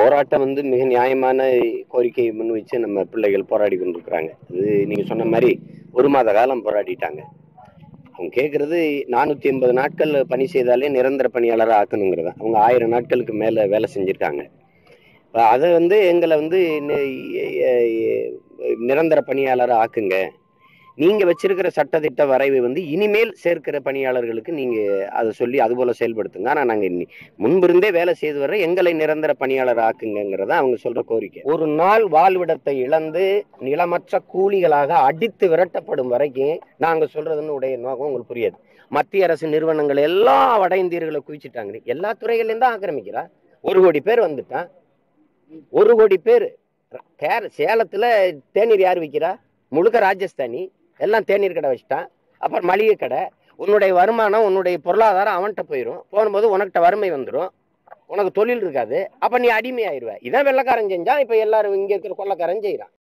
போராட்டம் வந்து மிக நியாயமான கோரிக்கையை முன் வச்சு நம்ம பிள்ளைகள் போராடி கொண்டிருக்கிறாங்க இது நீங்க சொன்ன மாதிரி ஒரு மாத காலம் போராடிட்டாங்க அவங்க கேட்கறது நானூத்தி எண்பது நாட்கள் பணி செய்தாலே நிரந்தர பணியாளராக ஆக்கணுங்கிறது அவங்க ஆயிரம் நாட்களுக்கு மேல வேலை செஞ்சிருக்காங்க இப்ப அதை வந்து எங்களை வந்து நி- எ- எ- நிரந்தர பணியாளராக ஆக்குங்க நீங்க வச்சிருக்கிற சட்டத்திட்ட வரைவை வந்து இனிமேல் சேர்க்கிற பணியாளர்களுக்கு நீங்க அதை சொல்லி அது போல செயல்படுத்துங்க ஆனா நாங்க இன்னி- முன்பிருந்தே வேலை செய்து வர எங்களை நிரந்தர பணியாளர் ஆக்குங்கிறத அவங்க சொல்ற கோரிக்கை ஒரு நாள் வாழ்விடத்தை இழந்து நிலமற்ற கூலிகளாக அடித்து விரட்டப்படும் வரைக்கும் நாங்க சொல்றதுன்னு உடைய நோக்கம் உங்களுக்கு புரியாது மத்திய அரசு நிறுவனங்கள் எல்லா வட இந்தியர்களை குவிச்சிட்டாங்க எல்லா துறைகள்லையும் தான் ஆக்கிரமிக்கிறா ஒரு கோடி பேர் வந்துட்டான் ஒரு கோடி பேர் கேர சேலத்துல தேநீர் யார் விற்கிறா முழுக்க ராஜஸ்தானி எல்லாம் தேநீர் கடை வச்சுட்டான் அப்புறம் மளிகை கடை உன்னுடைய வருமானம் உன்னுடைய பொருளாதாரம் அவன்கிட்ட போயிடும் போகும்போது உனக்கிட்ட வறுமை வந்துடும் உனக்கு தொழில் இருக்காது அப்ப நீ அடிமை ஆயிடுவ இதான் வெள்ளக்காரன் செஞ்சா இப்ப எல்லாரும் இங்க இருக்கிற கொள்ளக்காரன் செய்யறான்